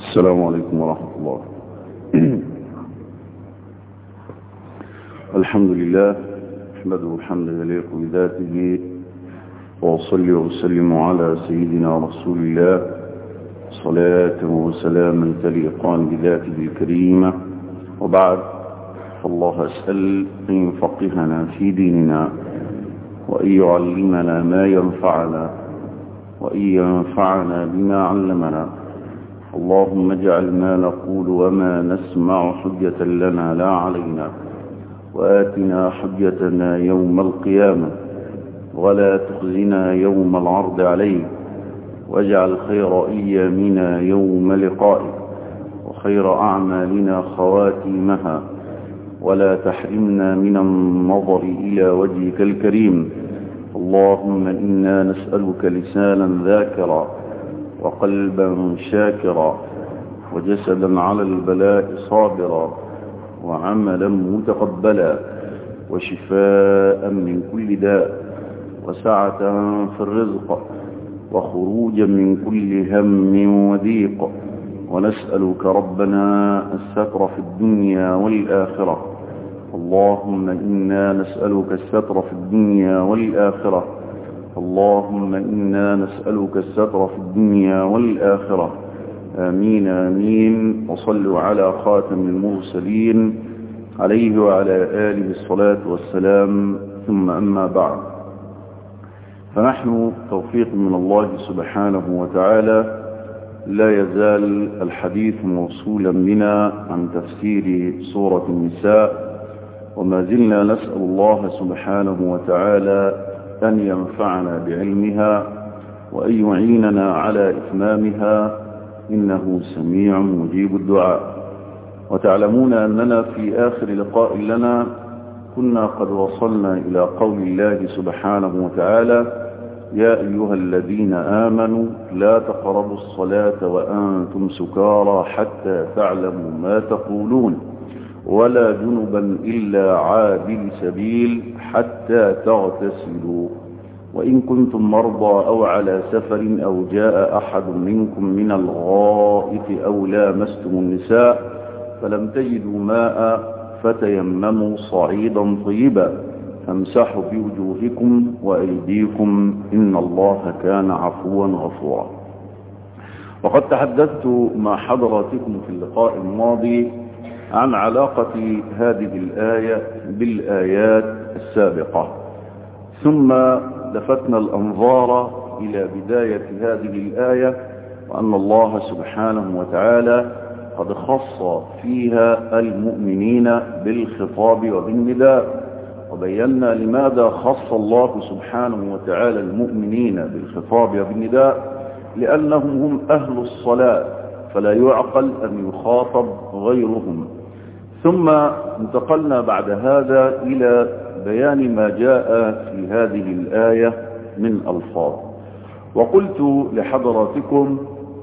السلام عليكم ورحمة الله الحمد لله أحمده الحمد يليق بذاته وأصلي وأسلم على سيدنا رسول الله صلاة وسلاما تليقان بذاته الكريمة وبعد فالله أسأل أن يفقهنا في ديننا وأن يعلمنا ما ينفعنا وأن ينفعنا بما علمنا اللهم اجعل ما نقول وما نسمع حجة لنا لا علينا وآتنا حجتنا يوم القيامة ولا تخزنا يوم العرض عليك واجعل خير أيامنا يوم لقائك وخير أعمالنا خواتيمها ولا تحرمنا من النظر إلى وجهك الكريم اللهم إنا نسألك لسانا ذاكرا وقلبا شاكرا وجسدا على البلاء صابرا وعملا متقبلا وشفاء من كل داء وسعة في الرزق وخروجا من كل هم وضيق ونسألك ربنا الستر في الدنيا والآخرة اللهم إنا نسألك الستر في الدنيا والآخرة اللهم إنا نسألك الستر في الدنيا والآخرة آمين آمين وصلوا على خاتم المرسلين عليه وعلى آله الصلاة والسلام ثم أما بعد فنحن توفيق من الله سبحانه وتعالى لا يزال الحديث موصولا بنا عن تفسير سورة النساء وما زلنا نسأل الله سبحانه وتعالى أن ينفعنا بعلمها وأن يعيننا على إتمامها إنه سميع مجيب الدعاء وتعلمون أننا في آخر لقاء لنا كنا قد وصلنا إلى قول الله سبحانه وتعالى يا أيها الذين آمنوا لا تقربوا الصلاة وأنتم سكارى حتى تعلموا ما تقولون ولا جنبا إلا عابل سبيل حتى تغتسلوا وإن كنتم مرضى أو على سفر أو جاء أحد منكم من الغائط أو لامستم النساء فلم تجدوا ماء فتيمموا صعيدا طيبا فامسحوا بوجوهكم وأيديكم إن الله كان عفوا غفورا وقد تحدثت مع حضراتكم في اللقاء الماضي عن علاقة هذه الآية بالآيات السابقة ثم لفتنا الأنظار إلى بداية هذه الآية وأن الله سبحانه وتعالى قد خص فيها المؤمنين بالخطاب وبالنداء وبينا لماذا خص الله سبحانه وتعالى المؤمنين بالخطاب وبالنداء لأنهم هم أهل الصلاة فلا يعقل أن يخاطب غيرهم ثم انتقلنا بعد هذا إلى بيان ما جاء في هذه الآية من ألفاظ وقلت لحضراتكم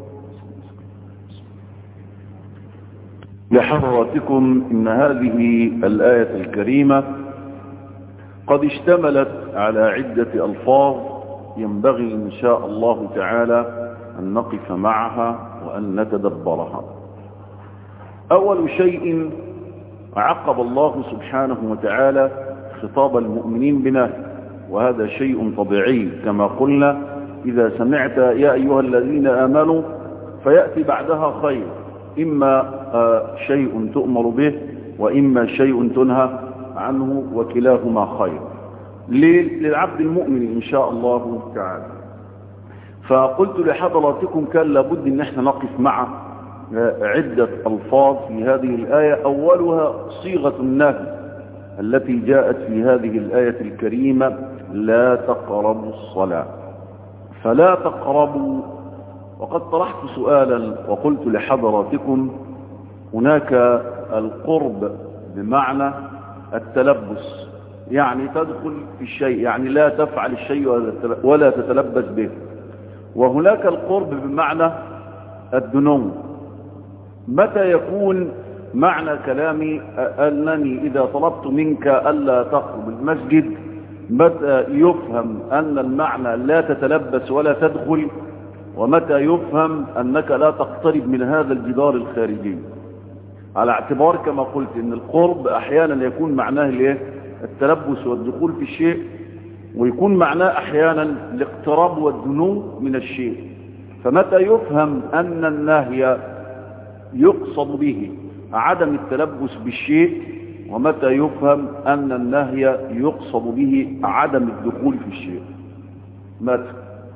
لحضراتكم إن هذه الآية الكريمة قد اشتملت على عدة ألفاظ ينبغي إن شاء الله تعالى أن نقف معها وأن نتدبرها أول شيء عقب الله سبحانه وتعالى خطاب المؤمنين بنا وهذا شيء طبيعي كما قلنا إذا سمعت يا أيها الذين آمنوا فيأتي بعدها خير إما شيء تؤمر به وإما شيء تنهى عنه وكلاهما خير للعبد المؤمن إن شاء الله تعالى فقلت لحضراتكم كان لابد ان احنا نقف مع عدة الفاظ في هذه الآية أولها صيغة النهي التي جاءت في هذه الآية الكريمة لا تقربوا الصلاة فلا تقربوا وقد طرحت سؤالا وقلت لحضراتكم هناك القرب بمعنى التلبس يعني تدخل في الشيء يعني لا تفعل الشيء ولا تتلبس به وهناك القرب بمعنى الدنو متى يكون معنى كلامي أنني إذا طلبت منك ألا تقرب المسجد متى يفهم أن المعنى لا تتلبس ولا تدخل ومتى يفهم أنك لا تقترب من هذا الجدار الخارجي على اعتبار كما قلت ان القرب احيانا يكون معناه الايه التلبس والدخول في الشيء ويكون معناه احيانا الاقتراب والدنو من الشيء فمتى يفهم ان النهي يقصد به عدم التلبس بالشيء ومتى يفهم ان النهي يقصد به عدم الدخول في الشيء متى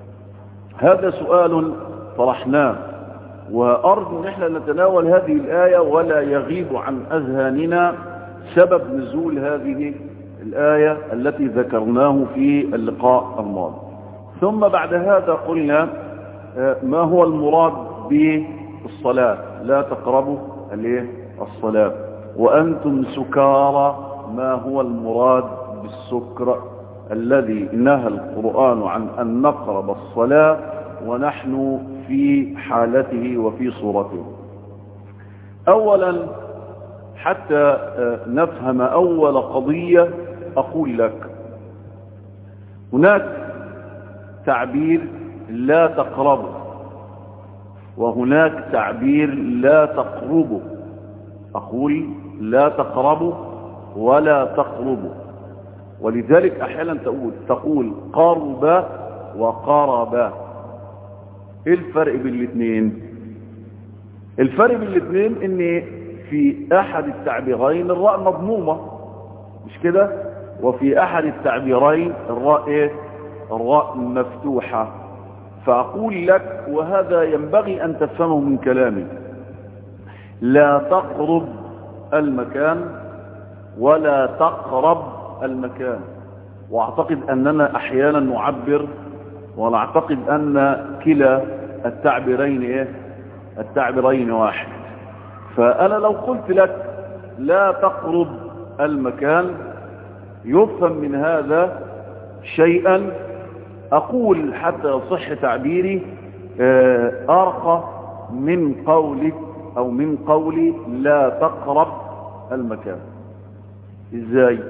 هذا سؤال طرحناه وأرجو أن احنا نتناول هذه الآية ولا يغيب عن أذهاننا سبب نزول هذه الآية التي ذكرناه في اللقاء الماضي ثم بعد هذا قلنا ما هو المراد بالصلاة لا تقربوا الصلاة وأنتم سكارى ما هو المراد بالسكر الذي نهى القرآن عن أن نقرب الصلاة ونحن في حالته وفي صورته اولا حتى نفهم اول قضية اقول لك هناك تعبير لا تقربه وهناك تعبير لا تقربه اقول لا تقربه ولا تقربه ولذلك احيانا تقول تقول قرب وقرب ايه الفرق بين الاثنين الفرق بين الاثنين ان في احد التعبيرين الراء مضمومة مش كده وفي احد التعبيرين الراء ايه الراء مفتوحة فاقول لك وهذا ينبغي ان تفهمه من كلامي لا تقرب المكان ولا تقرب المكان واعتقد اننا احيانا نعبر ونعتقد ان كلا التعبيرين ايه التعبيرين واحد فانا لو قلت لك لا تقرب المكان يفهم من هذا شيئا اقول حتى يصح تعبيري ارقى من قولك او من قولي لا تقرب المكان ازاي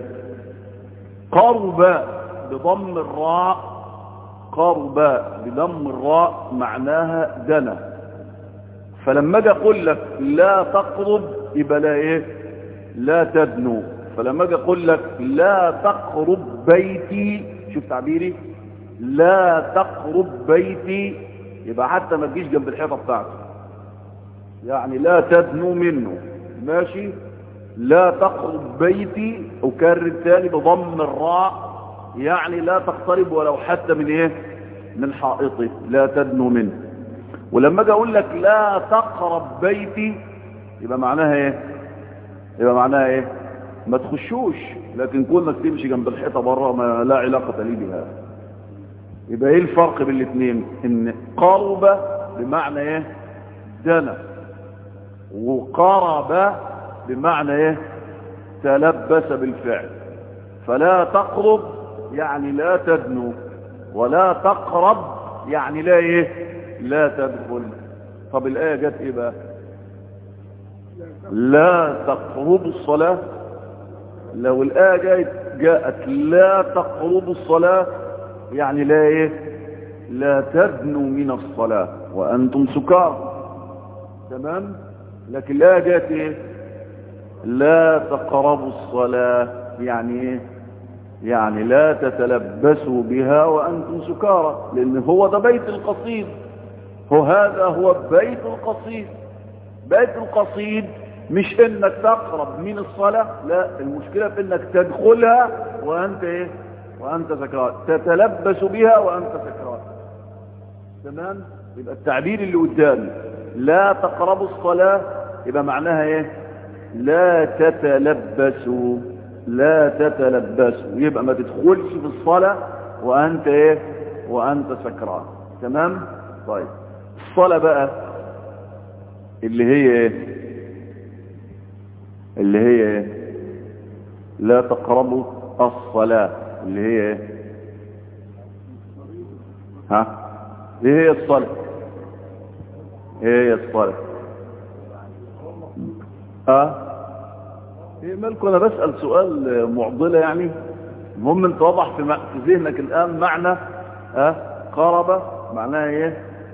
قرب بضم الراء قرب بضم الراء معناها دنا فلما اجي اقول لك لا تقرب يبقى لا ايه لا تدنو فلما اجي اقول لك لا تقرب بيتي شوف تعبيري لا تقرب بيتي يبقى حتى ما تجيش جنب الحيطه بتاعته يعني لا تدنو منه ماشي لا تقرب بيتي اكرر تاني بضم الراء يعني لا تقترب ولو حتى من ايه من حائطه لا تدنو منه ولما اجي اقول لك لا تقرب بيتي يبقى معناها ايه يبقى معناها ايه ما تخشوش لكن كونك تمشي جنب الحيطه بره ما لا علاقه لي بها يبقى ايه الفرق بين الاثنين ان قرب بمعنى ايه دنا وقرب بمعنى ايه تلبس بالفعل فلا تقرب يعني لا تدنو ولا تقرب يعني لا ايه لا تدخل طب الايه جت ايه بقى لا تقربوا الصلاه لو الايه جاءت جاءت لا تقربوا الصلاه يعني لا ايه لا تدنوا من الصلاه وانتم سكار تمام لكن الايه جاءت ايه لا تقربوا الصلاه يعني ايه يعني لا تتلبسوا بها وأنتم سكارى لأن هو ده بيت القصيد هو هذا هو بيت القصيد بيت القصيد مش انك تقرب من الصلاة لا المشكلة في انك تدخلها وانت ايه وانت سكران تتلبس بها وانت سكران تمام يبقى التعبير اللي قدامي لا تقربوا الصلاة يبقى معناها ايه لا تتلبسوا لا تتلبسوا يبقى ما تدخلش في الصلاة وانت ايه وانت سكران تمام طيب الصلاة بقى اللي هي ايه اللي هي ايه لا تقربوا الصلاة اللي هي ايه ها ايه هي الصلاة ايه هي الصلاة ها ايه مالكم انا بسأل سؤال معضلة يعني المهم انت وضح في, في ذهنك الان معنى ها قرب معناها ايه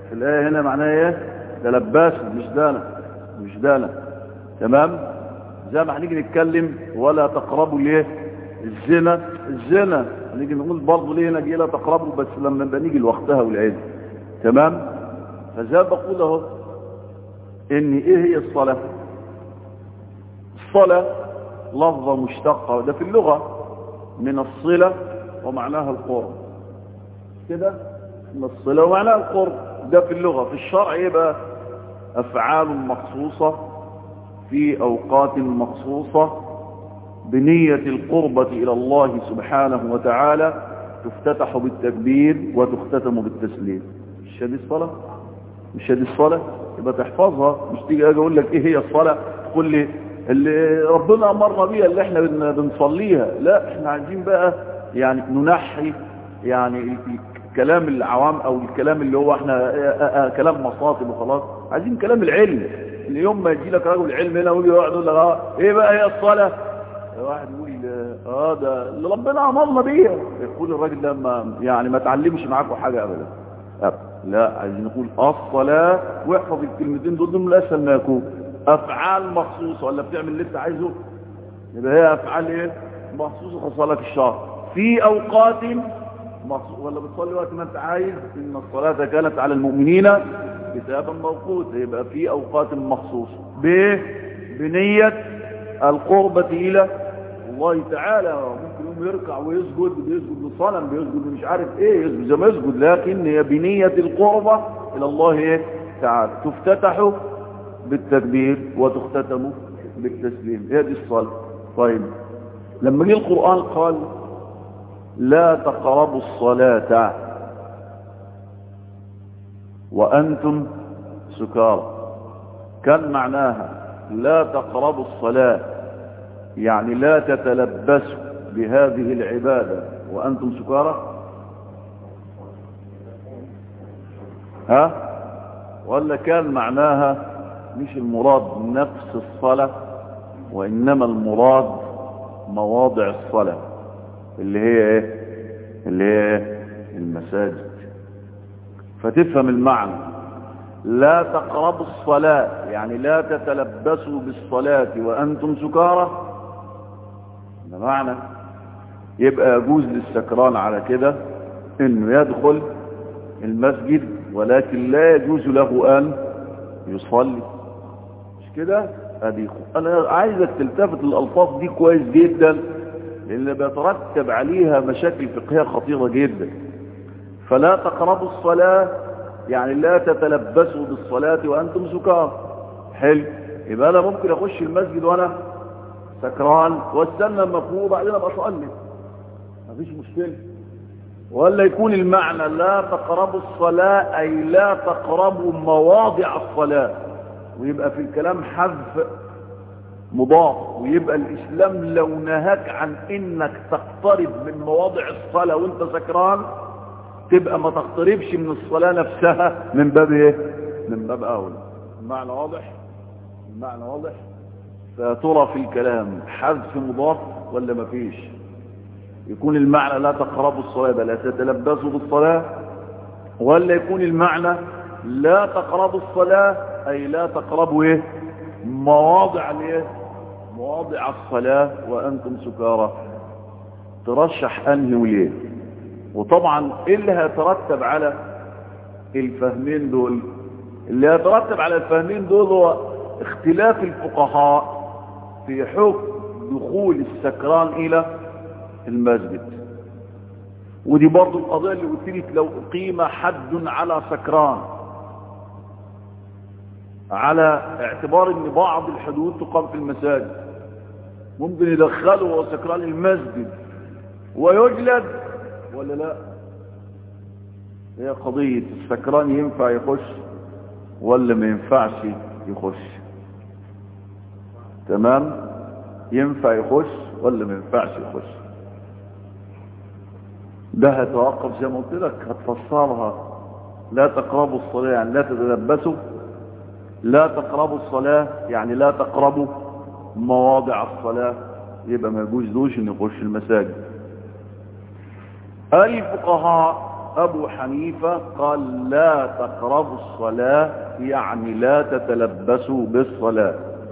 الآية هنا معناها ايه تلبسوا مش دانا مش دانا تمام زي ما هنيجي نتكلم ولا تقربوا ليه الزنا الزنا هنيجي نقول برضه ليه هنا لا تقربوا بس لما نبقى نيجي لوقتها والعلم تمام فزي ما بقول اهو ان ايه هي الصلاه الصلاه لفظه مشتقه ده في اللغه من الصله ومعناها القرب كده من الصله ومعناها القرب ده في اللغه في الشرع يبقى افعال مخصوصه في اوقات مخصوصه بنيه القربه الى الله سبحانه وتعالى تفتتح بالتكبير وتختتم بالتسليم مش هذه الصلاه مش هذه الصلاه يبقى تحفظها مش تيجي اجي اقول لك ايه هي الصلاه تقول لي اللي ربنا امرنا بيها اللي احنا بن- بنصليها لا احنا عايزين بقى يعني ننحي يعني كلام العوام او الكلام اللي هو احنا اه اه اه كلام مصاطب وخلاص عايزين كلام العلم اليوم ما يجي لك رجل علم هنا ويجي يقعد يقول لك اه ايه بقى هي الصلاه واحد يقول اه ده اللي ربنا امرنا بيها يقول الراجل ده ما يعني ما تعلمش معاكم حاجه ابدا أبدا. لا عايزين نقول الصلاه واحفظ الكلمتين دول دول من الاسهل ما يكون افعال مخصوصه ولا بتعمل اللي انت عايزه يبقى هي افعال ايه مخصوصه خاصه لك الشهر في اوقات مخصوص ولا بتصلي وقت ما انت عايز ان الصلاه كانت على المؤمنين كتابا موقوتا يبقى في اوقات مخصوصه ب بنيه القربه الى الله تعالى ممكن يوم يركع ويسجد بيسجد للصنم بيسجد مش عارف ايه يسجد زي ما يسجد لكن هي بنيه القربه الى الله ايه تعالى تفتتح بالتكبير وتختتم بالتسليم هذه الصلاه طيب لما جه القران قال لا تقربوا الصلاة وأنتم سكارى كان معناها لا تقربوا الصلاة يعني لا تتلبسوا بهذه العبادة وأنتم سكارى ها ولا كان معناها مش المراد نفس الصلاة وإنما المراد مواضع الصلاة اللي هي ايه اللي هي إيه؟ المساجد فتفهم المعنى لا تقربوا الصلاة يعني لا تتلبسوا بالصلاة وأنتم سكارى ده معنى يبقى يجوز للسكران على كده انه يدخل المسجد ولكن لا يجوز له ان يصلي مش كده ادي انا عايزك تلتفت للالفاظ دي كويس جدا لان بيترتب عليها مشاكل فقهيه خطيره جدا فلا تقربوا الصلاه يعني لا تتلبسوا بالصلاه وانتم سكارى حلو يبقى انا ممكن اخش المسجد وانا سكران واستنى المفروض وبعدين ابقى اصلي مفيش مشكله ولا يكون المعنى لا تقربوا الصلاه اي لا تقربوا مواضع الصلاه ويبقى في الكلام حذف مضاف ويبقى الاسلام لو نهاك عن انك تقترب من مواضع الصلاه وانت سكران تبقى ما تقتربش من الصلاه نفسها من باب ايه من باب اولى المعنى واضح المعنى واضح فترى في الكلام حذف مضاف ولا ما فيش يكون المعنى لا تقربوا الصلاة بل لا تتلبسوا بالصلاة ولا يكون المعنى لا تقربوا الصلاة أي لا تقربوا إيه مواضع الايه مواضع الصلاة وأنتم سكارى ترشح أنهي وليه وطبعا إيه اللي هيترتب على الفهمين دول اللي هيترتب على الفهمين دول هو اختلاف الفقهاء في حكم دخول السكران الى المسجد ودي برضو القضية اللي قلت لك لو اقيم حد على سكران على اعتبار ان بعض الحدود تقام في المساجد ممكن يدخله وهو سكران المسجد ويجلد ولا لا هي قضية السكران ينفع يخش ولا ما ينفعش يخش تمام ينفع يخش ولا ما ينفعش يخش ده هتوقف زي ما قلت لك هتفسرها لا تقربوا الصلاة يعني لا تتلبسوا لا تقربوا الصلاة يعني لا تقربوا مواضع الصلاة يبقى ما يجوز دوش ان يخش المساجد الفقهاء أبو حنيفة قال لا تقربوا الصلاة يعني لا تتلبسوا بالصلاة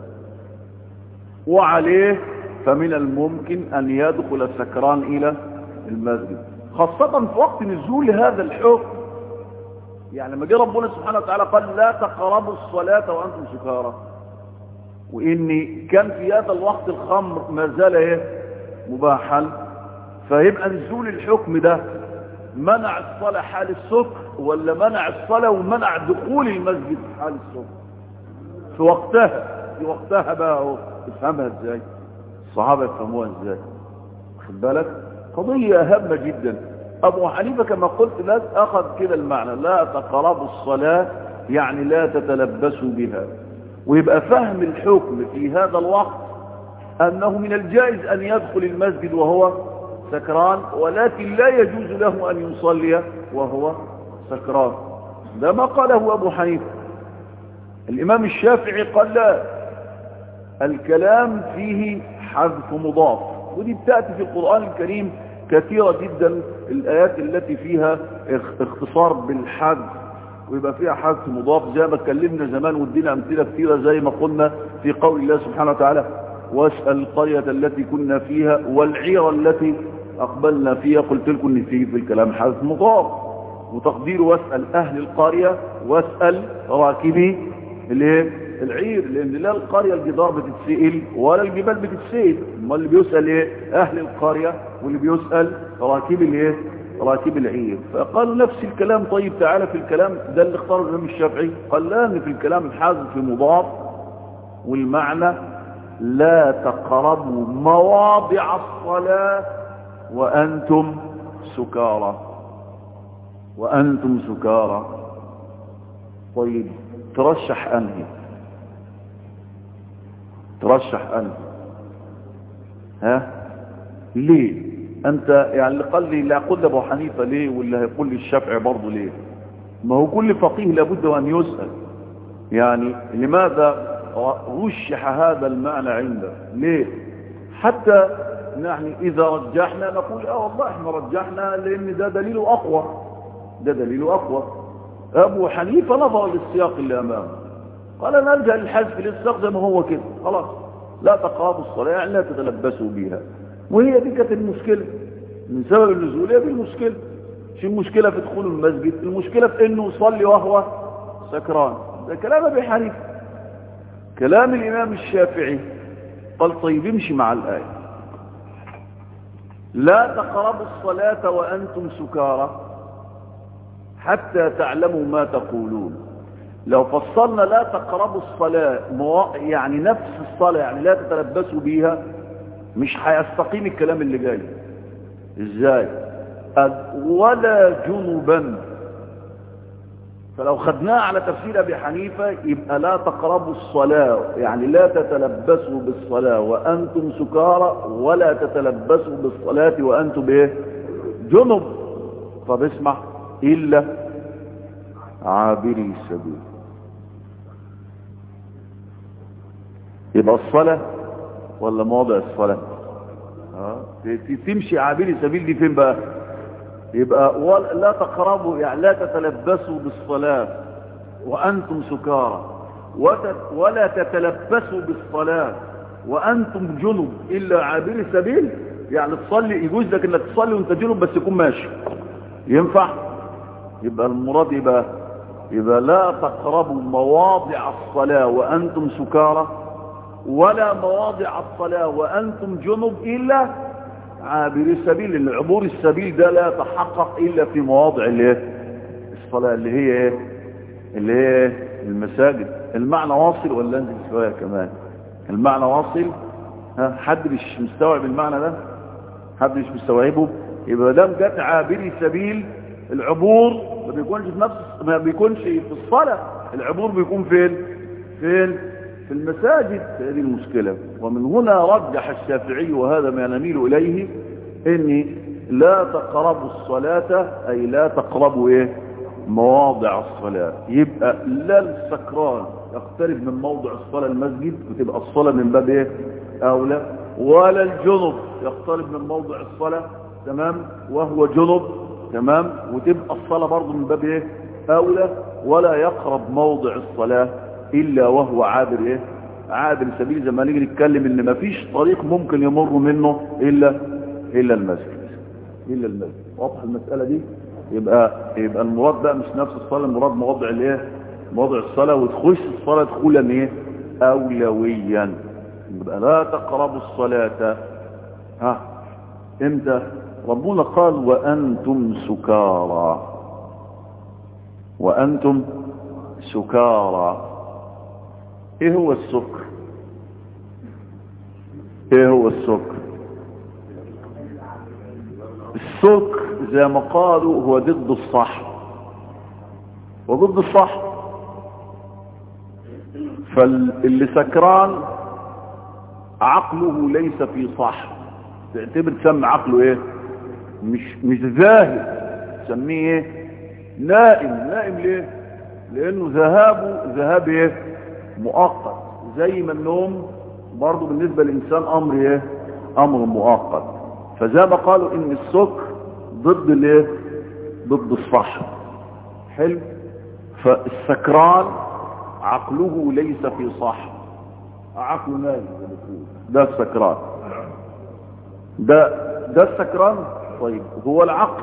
وعليه فمن الممكن أن يدخل السكران إلى المسجد خاصة في وقت نزول هذا الحكم يعني لما جه ربنا سبحانه وتعالى قال لا تقربوا الصلاة وأنتم سكارى وإن كان في هذا الوقت الخمر ما زال ايه مباحا فيبقى نزول الحكم ده منع الصلاة حال السكر ولا منع الصلاة ومنع دخول المسجد حال السكر في وقتها في وقتها بقى اهو تفهمها ازاي الصحابة يفهموها ازاي خد بالك قضية هامة جدا ابو حنيفة كما قلت لك اخذ كده المعنى لا تقربوا الصلاة يعني لا تتلبسوا بها ويبقى فهم الحكم في هذا الوقت انه من الجائز ان يدخل المسجد وهو سكران ولكن لا يجوز له ان يصلي وهو سكران ده ما قاله ابو حنيفة الامام الشافعي قال لا الكلام فيه حذف مضاف ودي بتأتي في القرآن الكريم كثيرة جدا الآيات التي فيها اختصار بالحذف ويبقى فيها حذف مضاف زي ما اتكلمنا زمان وادينا أمثلة كثيرة زي ما قلنا في قول الله سبحانه وتعالى واسأل القرية التي كنا فيها والعير التي أقبلنا فيها قلت لكم ان فيه في الكلام حذف مضاف وتقدير واسأل أهل القرية واسأل راكبي الايه العير لان لا القرية الجدار بتتسئل ولا الجبال بتتسئل امال اللي بيسأل ايه اهل القرية واللي بيسأل راكب الايه راكب العير فقال نفس الكلام طيب تعالى في الكلام ده اللي اختاره الامام الشافعي قال لا ان في الكلام حذف مضاف والمعنى لا تقربوا مواضع الصلاة وانتم سكارى وانتم سكارى طيب ترشح انهي ترشح أنت ها ليه أنت يعني اللي قال لي لا قل أبو حنيفة ليه واللي هيقول لي الشافعي برضه ليه ما هو كل فقيه لابد أن يسأل يعني لماذا رشح هذا المعنى عنده ليه حتى يعني إذا رجحنا نقول اه والله احنا رجحنا لأن ده دليل أقوى ده دليل أقوى أبو حنيفة نظر للسياق اللي أمامه قال نلجأ للحذف للساق زي ما هو كده خلاص لا تقربوا الصلاة يعني لا تتلبسوا بها وهي دي كانت المشكلة من سبب النزول هي دي المشكلة مش المشكلة في دخول المسجد المشكلة في انه يصلي وهو سكران ده كلام ابي حنيفه كلام الامام الشافعي قال طيب امشي مع الآية لا تقربوا الصلاة وأنتم سكارى حتى تعلموا ما تقولون لو فصلنا لا تقربوا الصلاة يعني نفس الصلاة يعني لا تتلبسوا بيها مش هيستقيم الكلام اللي جاي ازاي ولا جنبا فلو خدناها على تفسير ابي حنيفة يبقى لا تقربوا الصلاة يعني لا تتلبسوا بالصلاة وانتم سكارى ولا تتلبسوا بالصلاة وانتم ايه جنب طب اسمع الا عابري السبيل يبقى الصلاة ولا موضع الصلاة اه تمشي عابري سبيل دي فين بقى يبقى لا تقربوا يعني لا تتلبسوا بالصلاة وأنتم سكارى ولا تتلبسوا بالصلاة وأنتم جنب إلا عابر سبيل يعني تصلي يجوز لك انك تصلي وانت جنب بس يكون ماشي ينفع يبقى المراد يبقى يبقى لا تقربوا مواضع الصلاة وأنتم سكارى ولا مواضع الصلاة وأنتم جنب إلا عابر السبيل اللي عبور السبيل ده لا يتحقق إلا في مواضع الايه الصلاة اللي هي ايه اللي هي المساجد المعنى واصل ولا انزل شوية كمان المعنى واصل ها حد مش مستوعب المعنى ده حد مش مستوعبه يبقى دام جت عابري سبيل العبور ما بيكونش في نفس ما بيكونش في الصلاة العبور بيكون فين فين في المساجد هذه المشكلة ومن هنا رجح الشافعي وهذا ما نميل إليه إن لا تقربوا الصلاة أي لا تقربوا إيه مواضع الصلاة يبقى لا السكران يقترب من موضع الصلاة المسجد وتبقى الصلاة من باب إيه أولى ولا الجنب يقترب من موضع الصلاة تمام وهو جنب تمام وتبقى الصلاة برضه من باب ايه اولى ولا يقرب موضع الصلاة الا وهو عابر ايه عابر سبيل زي ما نيجي نتكلم ان مفيش طريق ممكن يمر منه الا الا المسجد الا المسجد واضح المسألة دي يبقى يبقى المراد بقى مش نفس الصلاة المراد موضع الايه موضع الصلاة وتخش الصلاة دخولا ايه اولويا يبقى لا تقربوا الصلاة ها امتى ربنا قال وانتم سكارى وانتم سكارى ايه هو السكر ايه هو السكر السكر زي ما قالوا هو ضد الصح وضد الصح فاللي سكران عقله ليس في صح تعتبر تسمى عقله ايه مش مش ذاهب تسميه ايه نائم نائم ليه لانه ذهابه ذهاب ايه مؤقت زي ما النوم برضه بالنسبة للإنسان أمر ايه أمر مؤقت فزي ما قالوا إن السكر ضد الايه ضد الصح حلو فالسكران عقله ليس في صح عقله نايم ده السكران ده ده السكران طيب هو العقل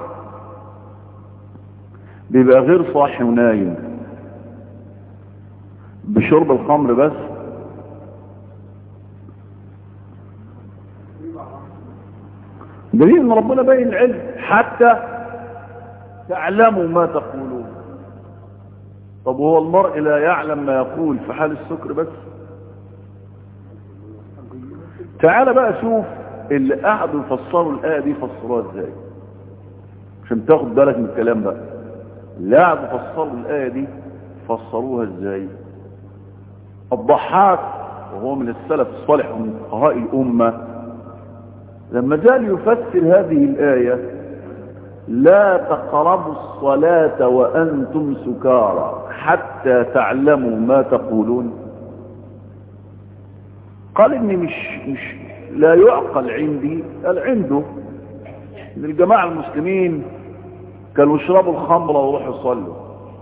بيبقى غير صاحي ونايم بشرب الخمر بس دليل ان ربنا بين العلم حتى تعلموا ما تقولون طب هو المرء لا يعلم ما يقول في حال السكر بس تعال بقى شوف اللي قعدوا يفسروا الآية دي فسروها ازاي عشان تاخد بالك من الكلام بقى اللي قعدوا يفسروا الآية دي فسروها ازاي الضحاك وهو من السلف الصالح ومن فقهاء الأمة لما جاء يفسر هذه الآية لا تقربوا الصلاة وأنتم سكارى حتى تعلموا ما تقولون قال إني مش, مش لا يعقل عندي قال عنده إن الجماعة المسلمين كانوا يشربوا الخمر ويروحوا يصلوا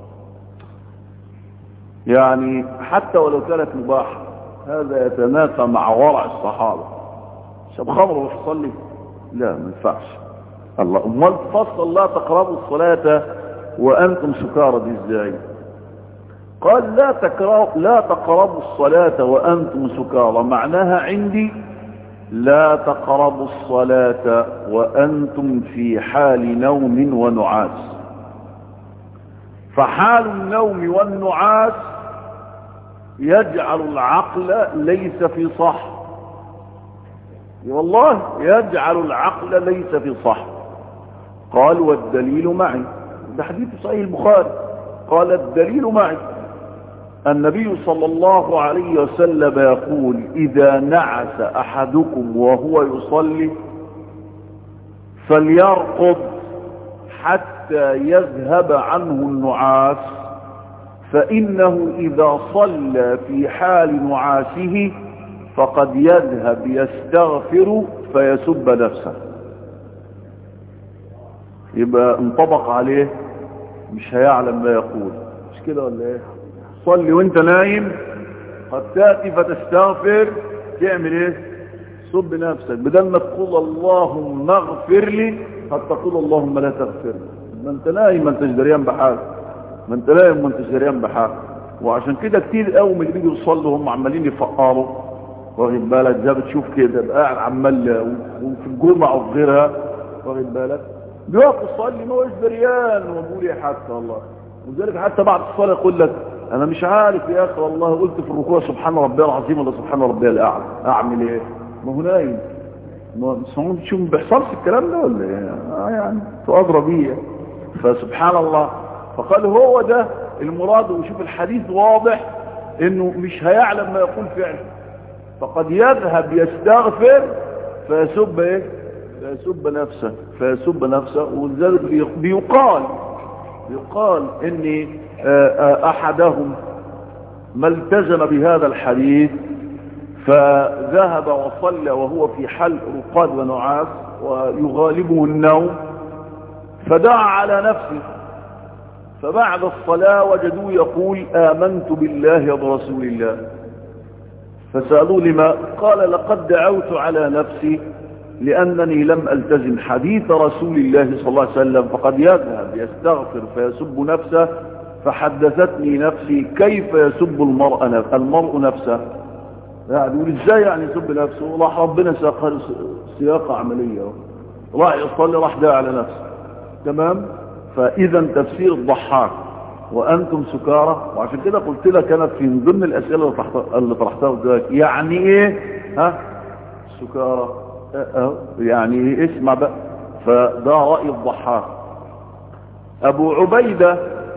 يعني حتى ولو كانت مباحة هذا يتنافى مع ورع الصحابة شاب خمر ويروح يصلي لا ما ينفعش الله امال فصل لا تقربوا الصلاة وانتم سكارى دي ازاي قال لا تقربوا لا تقربوا الصلاة وانتم سكارى معناها عندي لا تقربوا الصلاة وانتم في حال نوم ونعاس فحال النوم والنعاس يجعل العقل ليس في صح والله يجعل العقل ليس في صح قال والدليل معي ده حديث صحيح البخاري قال الدليل معي النبي صلى الله عليه وسلم يقول إذا نعس أحدكم وهو يصلي فليرقض حتى يذهب عنه النعاس فإنه إذا صلى في حال نعاسه فقد يذهب يستغفر فيسب نفسه يبقى انطبق عليه مش هيعلم ما يقول مش كده ولا ايه صلي وانت نايم قد تأتي فتستغفر تعمل ايه سب نفسك بدل ما تقول اللهم اغفر لي قد تقول اللهم لا تغفر لي ما انت نايم ما انتش دريان بحاجه ما انت نايم ما انتش دريان بحاجه وعشان كده كتير قوي من اللي بيجوا يصلوا هم عمالين يفقروا واخد بالك زي بتشوف كده بقى قاعد عمال وفي الجمعه وفي غيرها واخد بالك بيقف يصلي ما هوش دريان وبيقول ايه حتى والله ولذلك حتى بعد الصلاه يقول لك انا مش عارف يا اخي والله قلت في الركوع سبحان ربي العظيم ولا سبحان ربي الاعلى اعمل ايه ما هو نايم ما شوف ما بيحصلش الكلام ده ولا ايه آه يعني تؤدرى بيه فسبحان الله فقال هو ده المراد وشوف الحديث واضح انه مش هيعلم ما يقول فعلا فقد يذهب يستغفر فيسب ايه فيسب نفسه فيسب نفسه ولذلك بيقال يقال ان احدهم ما التزم بهذا الحديث فذهب وصلى وهو في حل رقاد ونعاس ويغالبه النوم فدعا على نفسه فبعد الصلاة وجدوه يقول آمنت بالله وبرسول الله فسألوا لما قال لقد دعوت على نفسي لأنني لم ألتزم حديث رسول الله صلى الله عليه وسلم فقد يذهب يستغفر فيسب نفسه فحدثتني نفسي كيف يسب المرء المرء نفسه يعني يقول ازاي يعني يسب نفسه راح ربنا سياقة عملية راح يصلي راح داعي على نفسه تمام فاذا تفسير الضحاك وانتم سكارى وعشان كده قلت لك كانت في ضمن الاسئله اللي طرحتها قدامك يعني ايه ها سكارى يعني ايه اسمع بقى فده راي الضحاك ابو عبيده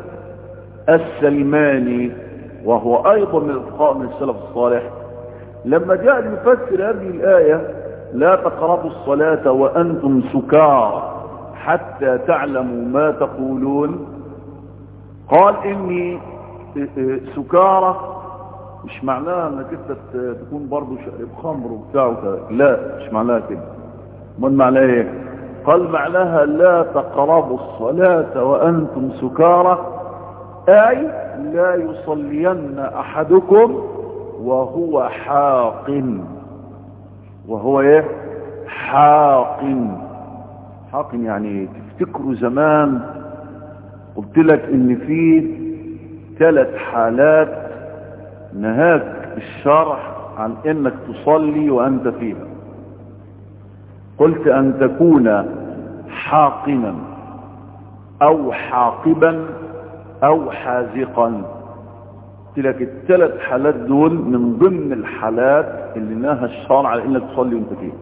السلماني وهو ايضا من الفقهاء من السلف الصالح لما جاء يفسر هذه الايه لا تقربوا الصلاه وانتم سكارى حتى تعلموا ما تقولون قال اني سكارى مش معناها انك انت تكون برضه شارب خمر وبتاع وكذا لا مش معناها كده امال معناها ايه قال معناها لا تقربوا الصلاة وانتم سكارى اي لا يصلين احدكم وهو حاق وهو ايه حاق حاق يعني تفتكروا زمان قلت لك ان في ثلاث حالات نهاك الشرح عن انك تصلي وانت فيها قلت ان تكون حاقنا او حاقبا او حازقا قلت لك الثلاث حالات دول من ضمن الحالات اللي نهى الشرع على انك تصلي وانت فيها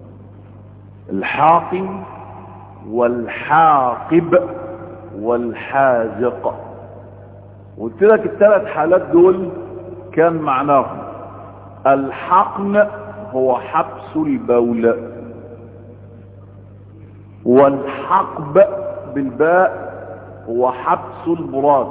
الحاقم والحاقب والحازق قلت لك الثلاث حالات دول كان معناهم الحقن هو حبس البول والحقب بالباء هو حبس البراز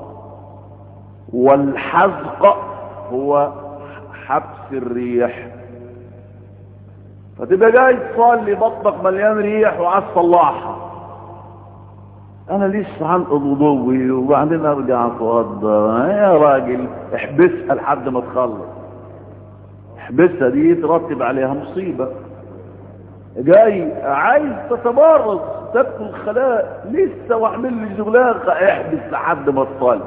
والحزق هو حبس الريح فتبقى جاي تصلي بطنك مليان ريح وعايز تصلحها انا لسه هنقض وضوي وبعدين ارجع اتوضى يا راجل احبسها لحد ما تخلص احبسها دي ترتب عليها مصيبة جاي عايز تتبرز تدخل الخلاء لسه واعمل لي زغلاقة احبس لحد ما تصلي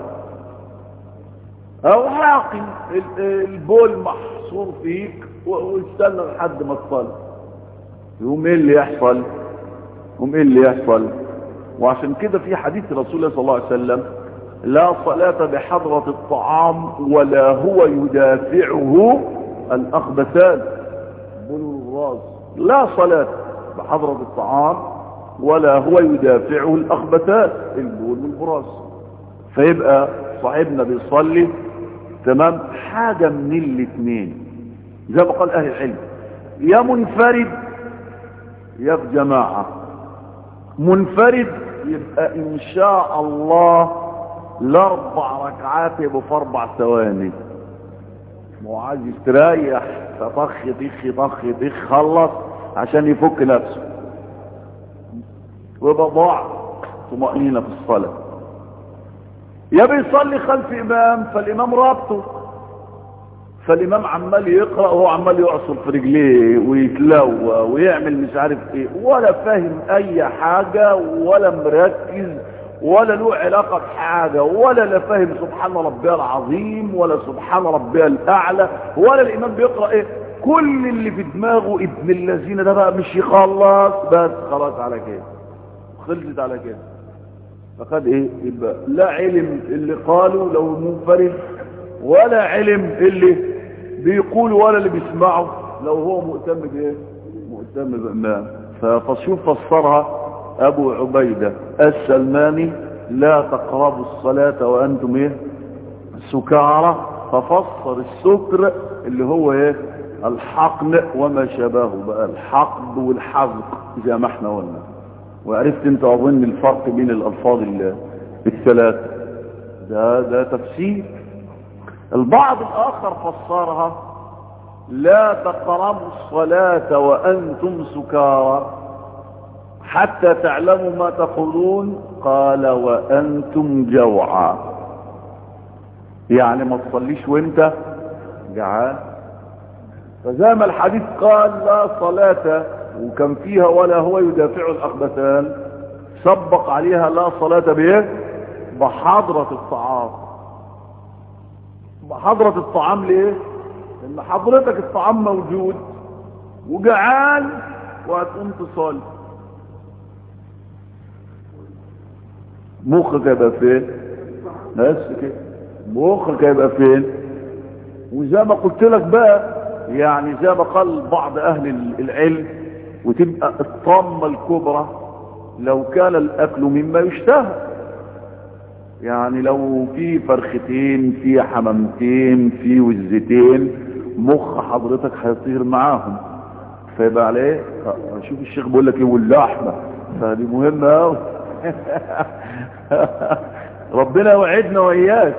او عاقل البول محصور فيك واستنى لحد ما تصلي يقوم ايه اللي يحصل يقوم ايه اللي يحصل وعشان كده في حديث رسول الله صلى الله عليه وسلم لا صلاة بحضرة الطعام ولا هو يدافعه الأخبثان بلو الراس لا صلاة بحضرة الطعام ولا هو يدافعه الأخبثان البول والبراس فيبقى صاحبنا بيصلي تمام حاجة من الاثنين زي ما قال أهل العلم يا منفرد يا في جماعة منفرد يبقى ان شاء الله الاربع ركعات يبقوا في اربع ثواني مو عايز يستريح فطخ طخ طخ طخ خلص عشان يفك نفسه ويبقى ضاع طمأنينة في الصلاة يا بيصلي خلف امام فالامام رابطه فالامام عمال يقرأ وهو عمال يعصر في رجليه ويتلوى ويعمل مش عارف ايه ولا فاهم اي حاجة ولا مركز ولا له علاقة بحاجة ولا لا فاهم سبحان ربي العظيم ولا سبحان ربي الاعلى ولا الامام بيقرأ ايه كل اللي في دماغه ابن الذين ده بقى مش يخلص بس خلاص على كده خلصت على كده فخد ايه يبقى لا علم اللي قالوا لو منفرد ولا علم اللي بيقول ولا اللي بيسمعه لو هو مهتم بايه مهتم بامام فشوف فسرها ابو عبيدة السلماني لا تقربوا الصلاة وانتم ايه سكارى ففسر السكر اللي هو ايه الحقن وما شابهه بقى الحقد والحزق زي ما احنا قلنا وعرفت انت اظن الفرق بين الالفاظ الثلاثة ده ده تفسير البعض الاخر فسرها لا تقربوا الصلاة وانتم سكارى حتى تعلموا ما تقولون قال وأنتم جوعا يعني ما تصليش وانت جعان فزي ما الحديث قال لا صلاة وكان فيها ولا هو يدافع الأخبثان سبق عليها لا صلاة بايه بحضرة الطعام بحضرة الطعام ليه لان حضرتك الطعام موجود وجعان وهتقوم تصلي مخك هيبقى فين بس كده مخك هيبقى فين وزي ما قلت لك بقى يعني زي ما قال بعض اهل العلم وتبقى الطامة الكبرى لو كان الاكل مما يشتهى يعني لو في فرختين في حمامتين في وزتين مخ حضرتك هيطير معاهم فيبقى عليه شوف الشيخ بيقول لك ايه واللحمه فدي مهمه قوي ربنا وعدنا واياك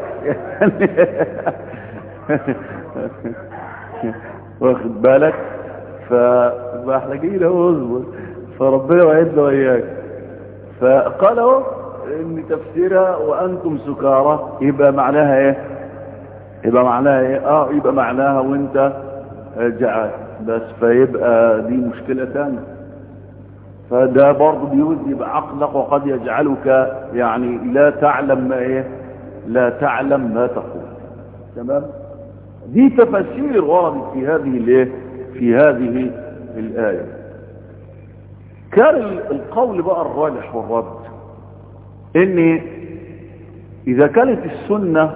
واخد بالك فمحتاجين اهو اصبر فربنا وعدنا واياك فقال اهو ان تفسيرها وانتم سكارى يبقى معناها ايه يبقى معناها ايه اه يبقى معناها وانت جعان بس فيبقى دي مشكلة ثانيه فده برضه بيوزي بعقلك وقد يجعلك يعني لا تعلم ما ايه لا تعلم ما تقول تمام دي تفسير وردت في هذه الايه في هذه الايه كان القول بقى الراجح والرد ان اذا كانت السنة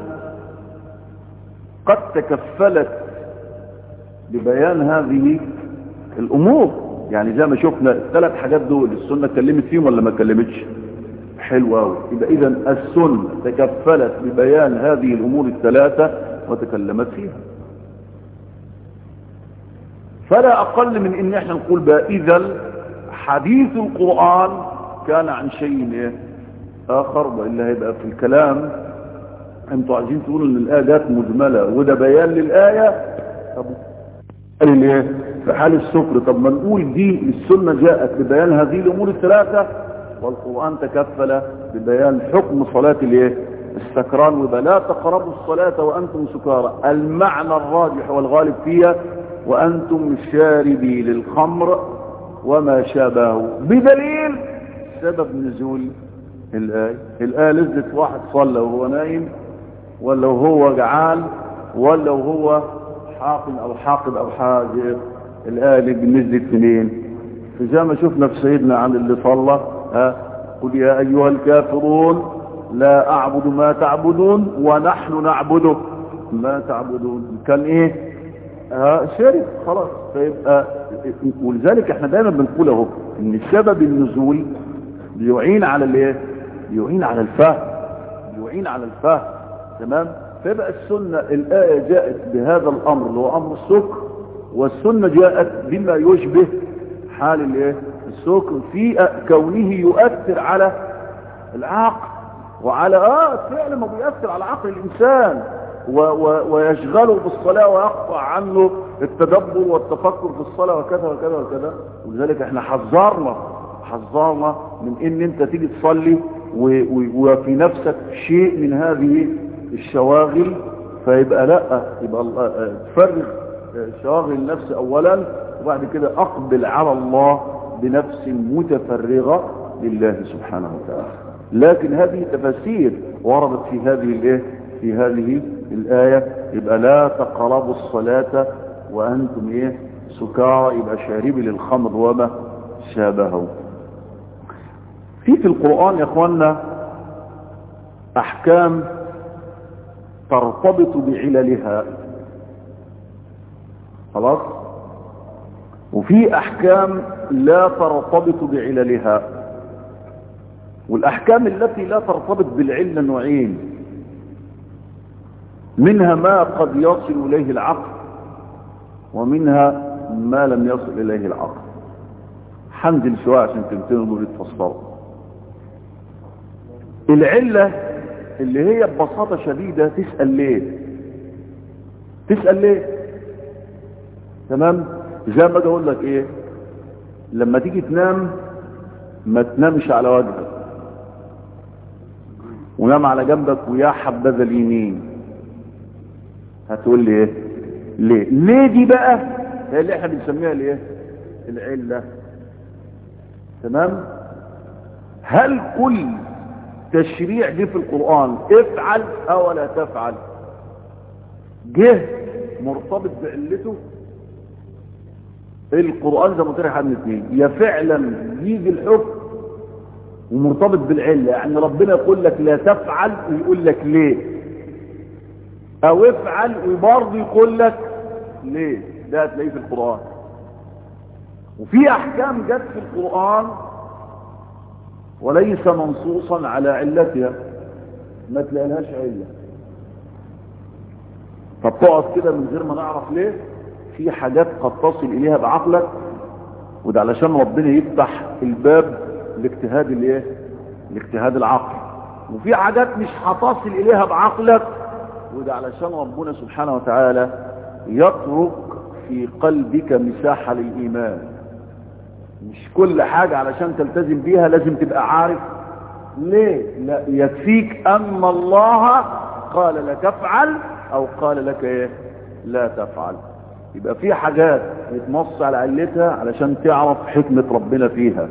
قد تكفلت ببيان هذه الامور يعني زي ما شفنا الثلاث حاجات دول السنة اتكلمت فيهم ولا ما اتكلمتش حلوة قوي يبقى اذا السنة تكفلت ببيان هذه الامور الثلاثة وتكلمت فيها فلا اقل من ان احنا نقول بقى اذا حديث القرآن كان عن شيء ايه اخر والا هيبقى في الكلام انتوا عايزين تقولوا ان الايه جت مجمله وده بيان للايه طب ايه في حال السكر طب ما نقول دي السنه جاءت ببيان هذه الامور الثلاثه والقران تكفل ببيان حكم صلاه الايه السكران ويبقى لا تقربوا الصلاه وانتم سكارى المعنى الراجح والغالب فيها وانتم شاربي للخمر وما شابهه بدليل سبب نزول الآية الآية نزلت واحد صلى وهو نايم ولا وهو جعان ولا وهو حاقن أو حاقد أو حاجر الآية نزلت منين فزي ما شفنا في سيدنا عن اللي صلى ها قل يا أيها الكافرون لا أعبد ما تعبدون ونحن نعبده ما تعبدون كان إيه ها شرك خلاص فيبقى ولذلك احنا دايما بنقول اهو ان سبب النزول بيعين على الايه يعين على الفهم يعين على الفهم تمام فيبقى السنة الآية جاءت بهذا الأمر اللي هو أمر السكر والسنة جاءت بما يشبه حال الايه السكر في كونه يؤثر على العقل وعلى اه فعلا ما بيأثر على عقل الإنسان و و ويشغله بالصلاة ويقطع عنه التدبر والتفكر في الصلاة وكذا وكذا وكذا ولذلك احنا حذرنا حذرنا من ان انت تيجي تصلي وفي نفسك شيء من هذه الشواغل فيبقى لا يبقى تفرغ شواغل النفس اولا وبعد كده اقبل على الله بنفس متفرغة لله سبحانه وتعالى لكن هذه تفاسير وردت في هذه الايه في هذه الآية يبقى لا تقربوا الصلاة وأنتم إيه سكارى يبقى شاربي للخمر وما شابهه في في القرآن يا أخوانا أحكام ترتبط بعللها خلاص وفي أحكام لا ترتبط بعللها والأحكام التي لا ترتبط بالعلة نوعين منها ما قد يصل إليه العقل ومنها ما لم يصل إليه العقل حنزل شوية عشان تمتنوا دول يتفصلوا العلة اللي هي ببساطة شديدة تسأل ليه تسأل ليه تمام زي ما اجي اقول لك ايه لما تيجي تنام ما تنامش على وجهك ونام على جنبك ويا حبذا اليمين هتقول لي ايه ليه ليه دي بقى هي اللي احنا بنسميها الايه العله تمام هل كل تشريع جه في القرآن افعل او لا تفعل جه مرتبط بعلته القرآن زي ما قلت لك عن الاثنين يا فعلا يجي الحكم ومرتبط بالعله يعني ربنا يقول لك لا تفعل ويقول لك ليه او افعل وبرضه يقول لك ليه ده هتلاقيه في القرآن وفي احكام جت في القرآن وليس منصوصا على علتها ما تلاقيلهاش علة طب تقعد كده من غير ما نعرف ليه في حاجات قد تصل اليها بعقلك وده علشان ربنا يفتح الباب لاجتهاد الايه لاجتهاد العقل وفي حاجات مش هتصل اليها بعقلك وده علشان ربنا سبحانه وتعالى يترك في قلبك مساحة للإيمان مش كل حاجة علشان تلتزم بيها لازم تبقى عارف ليه لا يكفيك أن الله قال لك افعل أو قال لك ايه لا تفعل يبقى في حاجات يتنص على علتها علشان تعرف حكمة ربنا فيها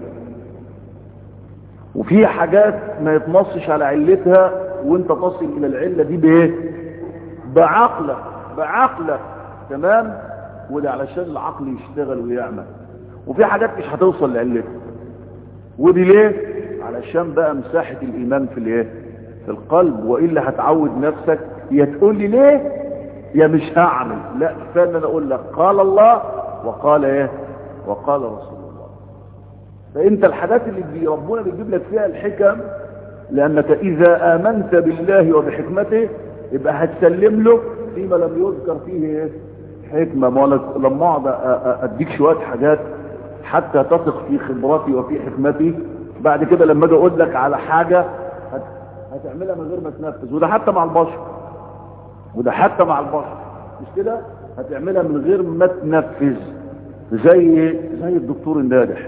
وفي حاجات ما يتنصش على علتها وانت تصل الى العلة دي بايه بعقلك بعقلك تمام وده علشان العقل يشتغل ويعمل وفي حاجات مش هتوصل لعلتها ودي ليه علشان بقى مساحة الايمان في الايه في القلب والا هتعود نفسك يا تقول لي ليه يا مش هعمل لا كفايه ان انا اقول لك قال الله وقال ايه وقال رسول الله فانت الحاجات اللي بي ربنا بيجيب لك فيها الحكم لانك اذا امنت بالله وبحكمته يبقى هتسلم له فيما لم يذكر فيه ايه حكمه ما أنا لما اقعد اديك شويه حاجات حتى تثق في خبرتي وفي حكمتي بعد كده لما اجي اقول لك على حاجه هت... هتعملها من غير ما تنفذ وده حتى مع البشر وده حتى مع البشر مش كده هتعملها من غير ما تنفذ زي زي الدكتور الناجح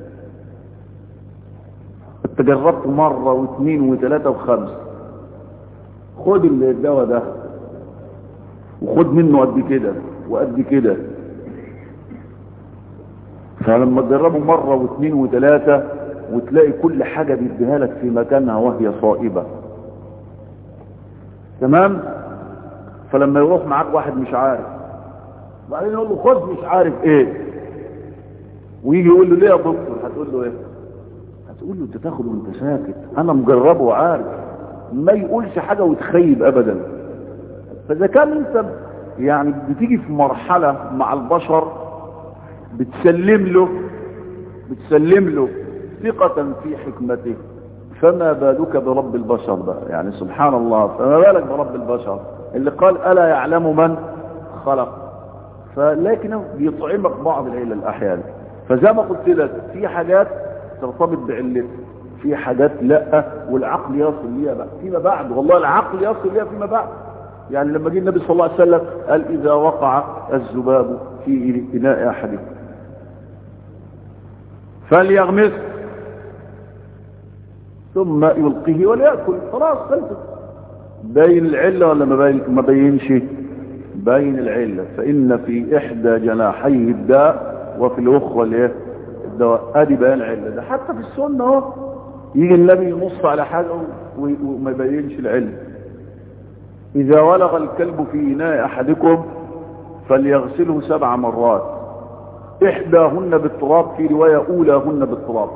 انت جربت مرة واثنين وثلاثة وخمسة خد الدواء ده وخد منه قد كده وقد كده فلما تجربه مرة واثنين وثلاثة وتلاقي كل حاجة بيديها لك في مكانها وهي صائبة تمام فلما يروح معاك واحد مش عارف وبعدين يقول له خد مش عارف ايه ويجي يقول له ليه يا دكتور هتقول له ايه هتقول له انت تاخد وانت ساكت انا مجربه وعارف ما يقولش حاجة وتخيب ابدا فاذا كان انت يعني بتيجي في مرحلة مع البشر بتسلم له بتسلم له ثقة في حكمته فما بالك برب البشر بقى يعني سبحان الله فما بالك برب البشر اللي قال ألا يعلم من خلق فلكنه بيطعمك بعض العلل أحيانا فزي ما قلت لك في حاجات ترتبط بعلتها في حاجات لا والعقل يصل ليها بقى فيما بعد والله العقل يصل ليها فيما بعد يعني لما جه النبي صلى الله عليه وسلم قال إذا وقع الذباب في إناء أحدكم فليغمس ثم يلقيه وليأكل خلاص خلصت باين العلة ولا ما باين ما بينش باين العلة فإن في إحدى جناحي الداء وفي الأخرى الايه الدواء ادي بيان العلة ده حتى في السنة اهو يجي النبي ينص على حاجة وما يبينش العلة إذا ولغ الكلب في إناء أحدكم فليغسله سبع مرات إحداهن بالتراب في رواية أولاهن بالتراب